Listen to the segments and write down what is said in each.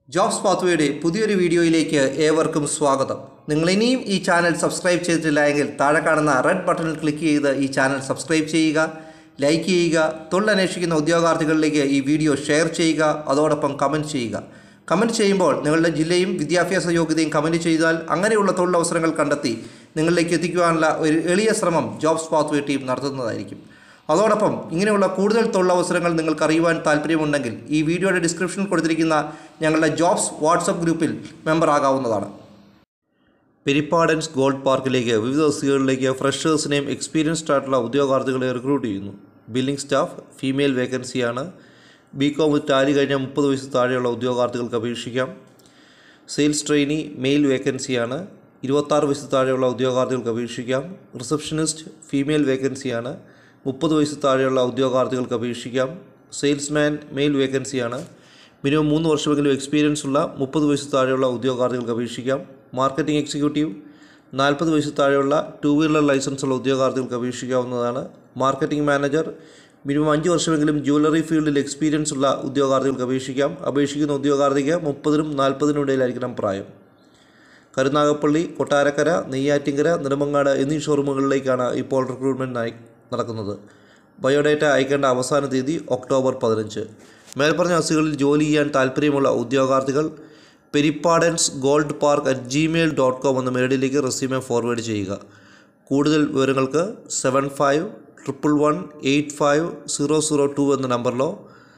jobs പാത്വയുടെ പുതിയൊരു വീഡിയോയിലേക്ക് ഏവർക്കും സ്വാഗതം നിങ്ങൾ ഇനിയും ഈ ചാനൽ സബ്സ്ക്രൈബ് ചെയ്തിട്ടില്ല എങ്കിൽ താഴെ കാണുന്ന റെഡ് ബട്ടണിൽ ക്ലിക്ക് ചെയ്ത് ഈ ചാനൽ സബ്സ്ക്രൈബ് ചെയ്യുക ലൈക്ക് ചെയ്യുക തൊഴിലന്വേഷിക്കുന്ന ഉദ്യോഗാർത്ഥികളിലേക്ക് ഈ വീഡിയോ ഷെയർ ചെയ്യുക അതോടൊപ്പം കമൻറ്റ് ചെയ്യുക കമൻറ്റ് ചെയ്യുമ്പോൾ നിങ്ങളുടെ ജില്ലയും വിദ്യാഭ്യാസ യോഗ്യതയും കമൻറ്റ് ചെയ്താൽ അങ്ങനെയുള്ള തൊഴിലവസരങ്ങൾ കണ്ടെത്തി നിങ്ങളിലേക്ക് എത്തിക്കുവാനുള്ള ഒരു എളിയ ശ്രമം ജോബ്സ് പാത്വേ ടീം നടത്തുന്നതായിരിക്കും അതോടൊപ്പം ഇങ്ങനെയുള്ള കൂടുതൽ തൊഴിലവസരങ്ങൾ നിങ്ങൾക്ക് അറിയുവാൻ താല്പര്യമുണ്ടെങ്കിൽ ഈ വീഡിയോയുടെ ഡിസ്ക്രിപ്ഷനിൽ കൊടുത്തിരിക്കുന്ന ഞങ്ങളുടെ ജോബ്സ് വാട്സപ്പ് ഗ്രൂപ്പിൽ മെമ്പർ ആകാവുന്നതാണ് പെരിപ്പാടൻസ് ഗോൾഡ് പാർക്കിലേക്ക് വിവിധ തസ്തികകളിലേക്ക് ഫ്രഷേഴ്സിനെയും എക്സ്പീരിയൻസ്ഡ് ആയിട്ടുള്ള ഉദ്യോഗാർത്ഥികളെ റിക്രൂട്ട് ചെയ്യുന്നു ബില്ലിംഗ് സ്റ്റാഫ് ഫീമെയിൽ വേക്കൻസിയാണ് ബി കോം വിത്ത് ടാലി കഴിഞ്ഞ മുപ്പത് വയസ്സ് താഴെയുള്ള ഉദ്യോഗാർത്ഥികൾക്ക് അപേക്ഷിക്കാം സെയിൽസ് ട്രെയിനി മെയിൽ വേക്കൻസിയാണ് ഇരുപത്താറ് വയസ്സ് താഴെയുള്ള ഉദ്യോഗാർത്ഥികൾക്ക് അപേക്ഷിക്കാം റിസപ്ഷനിസ്റ്റ് ഫീമെയിൽ വേക്കൻസിയാണ് മുപ്പത് വയസ്സ് താഴെയുള്ള ഉദ്യോഗാർത്ഥികൾക്ക് അപേക്ഷിക്കാം സെയിൽസ്മാൻ മെയിൽ വേക്കൻസിയാണ് മിനിമം മൂന്ന് വർഷമെങ്കിലും എക്സ്പീരിയൻസ് ഉള്ള മുപ്പത് വയസ്സ് താഴെയുള്ള ഉദ്യോഗാർത്ഥികൾക്ക് അപേക്ഷിക്കാം മാർക്കറ്റിംഗ് എക്സിക്യൂട്ടീവ് നാൽപ്പത് വയസ്സ് താഴെയുള്ള ടു വീലർ ലൈസൻസ് ഉള്ള ഉദ്യോഗാർത്ഥികൾക്ക് അപേക്ഷിക്കാവുന്നതാണ് മാർക്കറ്റിംഗ് മാനേജർ മിനിമം അഞ്ച് വർഷമെങ്കിലും ജ്വല്ലറി ഫീൽഡിൽ എക്സ്പീരിയൻസ് ഉള്ള ഉദ്യോഗാർത്ഥികൾക്ക് അപേക്ഷിക്കാം അപേക്ഷിക്കുന്ന ഉദ്യോഗാർത്ഥിക്ക് മുപ്പതിനും നാൽപ്പതിനും ഇടയിലായിരിക്കണം പ്രായം കരുനാഗപ്പള്ളി കൊട്ടാരക്കര നെയ്യാറ്റിങ്കര നെടുമങ്ങാട് എന്നീ ഷോറൂമുകളിലേക്കാണ് ഇപ്പോൾ റിക്രൂട്ട്മെൻറ്റ് നടക്കുന്നത് ബയോഡേറ്റ അയക്കേണ്ട അവസാന തീയതി ഒക്ടോബർ പതിനഞ്ച് മേൽപ്പറഞ്ഞ ബസ്സുകളിൽ ജോലി ചെയ്യാൻ താല്പര്യമുള്ള ഉദ്യോഗാർത്ഥികൾ Perippadans gold park at Gmail dot com എന്ന മെയിലിലേക്ക് റെസ്യൂമെ ഫോർവേഡ് ചെയ്യുക കൂടുതൽ വിവരങ്ങൾക്ക് seven five triple one eight five zero zero two എന്ന നമ്പറിലോ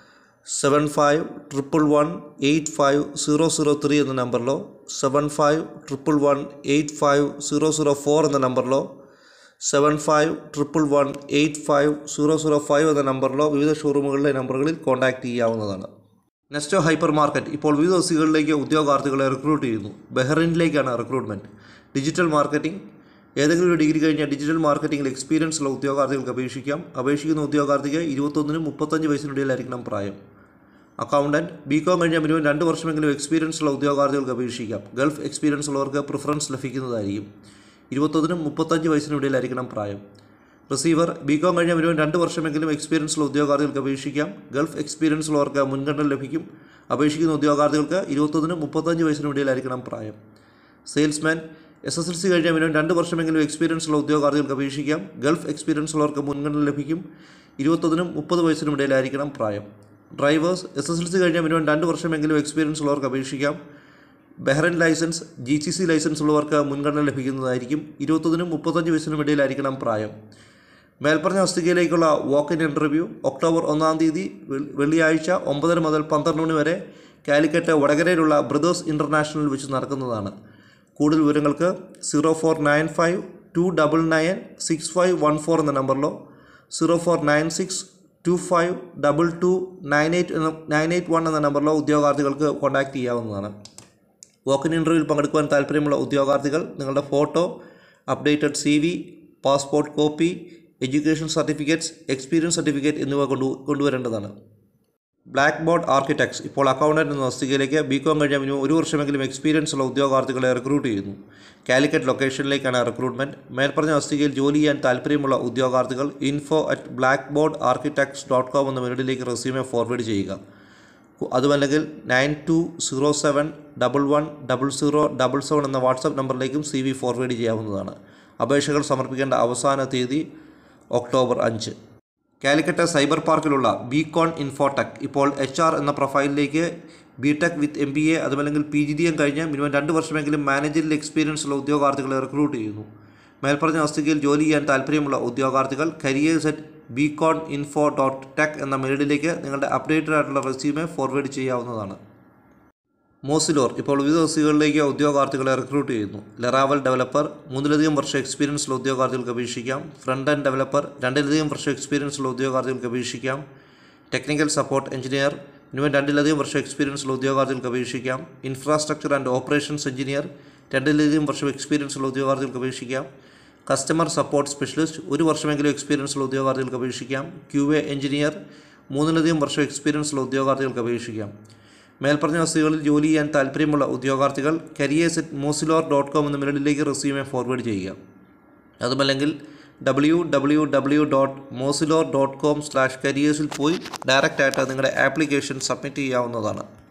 seven five triple one eight five zero zero three എന്ന നമ്പറിലോ seven five triple one eight five zero zero four എന്ന നമ്പറിലോ seven five triple one eight five zero zero five എന്ന നമ്പറിലോ വിവിധ ഷോറൂമുകളിലെ നമ്പറുകളിൽ കോൺടാക്റ്റ് ചെയ്യാവുന്നതാണ് നെസ്റ്റോ ഹൈപ്പർ മാർക്കറ്റ് ഇപ്പോൾ വിവിധ ഓഫീസുകളിലേക്ക് ഉദ്യോഗാർത്ഥികളെ റിക്രൂട്ട് ചെയ്യുന്നു ബഹ്റിനിലേക്കാണ് റിക്രൂട്ട്മെൻറ്റ് ഡിജിറ്റൽ മാർക്കറ്റിംഗ് ഏതെങ്കിലും ഒരു ഡിഗ്രി കഴിഞ്ഞ ഡിജിറ്റൽ മാർക്കറ്റിംഗിൽ എക്സ്പീരിയൻസ് ഉള്ള ഉദ്യോഗാർത്ഥികൾക്ക് അപേക്ഷിക്കാം അപേക്ഷിക്കുന്ന ഉദ്യോഗാർത്ഥിക്ക് ഇരുപത്തൊന്നിനും മുപ്പത്തഞ്ച് വയസ്സിനിടയിലായിരിക്കണം പ്രായം അക്കൗണ്ടൻറ്റ് ബി കോം കഴിഞ്ഞ മിനിമം രണ്ട് വർഷമെങ്കിലും എക്സ്പീരിയൻസ് ഉള്ള ഉദ്യോഗാർത്ഥികൾക്ക് അപേക്ഷിക്കാം ഗൾഫ് എക്സ്പീരിയൻസ് ഉള്ളവർക്ക് പ്രിഫറൻസ് ലഭിക്കുന്നതായിരിക്കും ഇരുപത്തൊന്നിനും മുപ്പത്തഞ്ച് വയസ്സിനിടയിലായിരിക്കണം പ്രായം റിസീവർ ബി കോം കഴിഞ്ഞ മിനിമം രണ്ട് വർഷമെങ്കിലും എക്സ്പീരിയൻസ് ഉള്ള ഉദ്യോഗാർത്ഥികൾക്ക് അപേക്ഷിക്കാം ഗൾഫ് എക്സ്പീരിയൻസ് ഉള്ളവർക്ക് മുൻഗണന ലഭിക്കും അപേക്ഷിക്കുന്ന ഉദ്യോഗാർത്ഥികൾക്ക് ഇരുപത്തൊന്നിനും മുപ്പത്തഞ്ച് വയസ്സിനിടയിലായിരിക്കണം പ്രായം salesman S S L C കഴിഞ്ഞ മിനിമം രണ്ട് വർഷമെങ്കിലും എക്സ്പീരിയൻസ് ഉള്ള ഉദ്യോഗാർത്ഥികൾക്ക് അപേക്ഷിക്കാം ഗൾഫ് എക്സ്പീരിയൻസ് ഉള്ളവർക്ക് മുൻഗണന ലഭിക്കും ഇരുപത്തൊന്നിനും മുപ്പത് വയസ്സിനും ഇടയിലായിരിക്കണം പ്രായം drivers S S L C കഴിഞ്ഞ മിനിമം രണ്ട് വർഷമെങ്കിലും എക്സ്പീരിയൻസ് ഉള്ളവർക്ക് അപേക്ഷിക്കാം Bahrain licence G C C licence ഉള്ളവർക്ക് മുൻഗണന ലഭിക്കുന്നതായിരിക്കും ഇരുപത്തൊന്നിനും മുപ്പത്തഞ്ച് വയസ്സിനും ഇടയിലായിരിക്കണം പ്രായം മേൽപ്പറഞ്ഞ തസ്തികയിലേക്കുള്ള വാക്ക് ഇൻ ഇൻ്റർവ്യൂ ഒക്ടോബർ ഒന്നാം തീയതി വെള്ളി- വെള്ളിയാഴ്ച ഒമ്പതര മുതൽ പന്ത്രണ്ട് മണി വരെ കാലിക്കറ്റ് വടകരയിലുള്ള ബ്രദേഴ്സ് ഇൻ്റർനാഷണൽ വെച്ച് നടക്കുന്നതാണ് കൂടുതൽ വിവരങ്ങൾക്ക് zero four nine five two double nine six five one four എന്ന നമ്പറിലോ zero four nine six two five double two nine eight എന്ന നയൻ എയ്റ്റ് വൺ എന്ന നമ്പറിലോ ഉദ്യോഗാർത്ഥികൾക്ക് കോൺടാക്റ്റ് ചെയ്യാവുന്നതാണ് വോക്കിൻ ഇൻ്റർവ്യൂവിൽ പങ്കെടുക്കുവാൻ താല്പര്യമുള്ള ഉദ്യോഗാർത്ഥികൾ നിങ്ങളുടെ photo updated C V passport copy education certificates experience certificate എന്നിവ കൊണ്ടു കൊണ്ടുവരേണ്ടതാണ് ബ്ലാക്ക് ബോർഡ് ആർക്കിടെക്ട്സ് ഇപ്പോൾ അക്കൗണ്ടൻറ്റ് എന്ന തസ്തികയിലേക്ക് ബി കോം കഴിഞ്ഞ മിനിമം ഒരു വർഷമെങ്കിലും എക്സ്പീരിയൻസ് ഉള്ള ഉദ്യോഗാർത്ഥികളെ റിക്രൂട്ട് ചെയ്യുന്നു കാലിക്കറ്റ് ലൊക്കേഷനിലേക്കാണ് റിക്രൂട്ട്മെൻറ്റ് മേൽപ്പറഞ്ഞ തസ്തികയിൽ ജോലി ചെയ്യാൻ താല്പര്യമുള്ള ഉദ്യോഗാർത്ഥികൾ info at black board architects dot com എന്ന മെയിലിലേക്ക് റെസ്യൂമെ ഫോർവേഡ് ചെയ്യുക കു- അതുമല്ലെങ്കിൽ nine two zero seven double one double zero double seven എന്ന വാട്സപ്പ് നമ്പറിലേക്കും സി വി ഫോർവേഡ് ചെയ്യാവുന്നതാണ് അപേക്ഷകൾ സമർപ്പിക്കേണ്ട അവസാന തീയതി ഒക്ടോബർ അഞ്ച് കാലിക്കറ്റ് സൈബർ പാർക്കിലുള്ള ബികോൺ ഇൻഫോടെക് ഇപ്പോൾ എച്ച് ആർ എന്ന പ്രൊഫൈലിലേക്ക് B tech with M B A അതുമല്ലെങ്കിൽ പി ജി ഡി എം കഴിഞ്ഞ് മിനിമം രണ്ട് വർഷമെങ്കിലും മാനേജറിൽ എക്സ്പീരിയൻസ് ഉള്ള ഉദ്യോഗാർത്ഥികളെ റിക്രൂട്ട് ചെയ്യുന്നു മേൽപ്പറഞ്ഞ തസ്തികയിൽ ജോലി ചെയ്യാൻ താല്പര്യമുള്ള ഉദ്യോഗാർത്ഥികൾ careers at Becon info dot tech എന്ന മെയിലിലേക്ക് നിങ്ങളുടെ അപ്ഡേറ്റഡ് ആയിട്ടുള്ള റെസ്യൂമെ ഫോർവേഡ് ചെയ്യാവുന്നതാണ് മോസിലോർ ഇപ്പോൾ വിവിധ തസ്തികകളിലേക്ക് ഉദ്യോഗാർത്ഥികളെ റിക്രൂട്ട് ചെയ്യുന്നു ലെറാവൽ ഡെവലപ്പർ മൂന്നിലധികം വർഷം എക്സ്പീരിയൻസ് ഉള്ള ഉദ്യോഗാർത്ഥികൾക്ക് അപേക്ഷിക്കാം ഫ്രണ്ട് ആൻഡ് ഡെവലപ്പർ രണ്ടിലധികം വർഷം എക്സ്പീരിയൻസ് ഉള്ള ഉദ്യോഗാർത്ഥികൾക്ക് അപേക്ഷിക്കാം ടെക്നിക്കൽ സപ്പോർട്ട് എഞ്ചിനീയർ മിനിമം രണ്ടിലധികം വർഷം എക്സ്പീരിയൻസ് ഉള്ള ഉദ്യോഗാർത്ഥികൾക്ക് അപേക്ഷിക്കാം ഇൻഫ്രാസ്ട്രക്ചർ ആൻഡ് ഓപ്പറേഷൻസ് എഞ്ചിനീയർ രണ്ടിലധികം വർഷം എക്സ്പീരിയൻസ് ഉള്ള ഉദ്യോഗാർത്ഥികൾക്ക് അപേക്ഷിക്കാം കസ്റ്റമർ സപ്പോർട്ട് സ്പെഷ്യലിസ്റ്റ് ഒരു വർഷമെങ്കിലും എക്സ്പീരിയൻസ് ഉള്ള ഉദ്യോഗാർത്ഥികൾക്ക് അപേക്ഷിക്കാം ക്യു എ എഞ്ചിനീയർ മൂന്നിലധികം വർഷം എക്സ്പീരിയൻസ് ഉള്ള ഉദ്യോഗാർത്ഥികൾക്ക് അപേക്ഷിക്കാം മേൽപ്പറഞ്ഞ വസ്തുക്കളിൽ ജോലി ചെയ്യാൻ താല്പര്യമുള്ള ഉദ്യോഗാർത്ഥികൾ careers at Mozilor dot com എന്ന മെയിലിലേക്ക് റെസ്യൂമെ ഫോർവേഡ് ചെയ്യുക അതുമല്ലെങ്കിൽ W W W dot Mozilor dot com slash കരിയേഴ്സിൽ പോയി ഡയറക്റ്റായിട്ട് നിങ്ങളുടെ ആപ്ലിക്കേഷൻ സബ്മിറ്റ് ചെയ്യാവുന്നതാണ്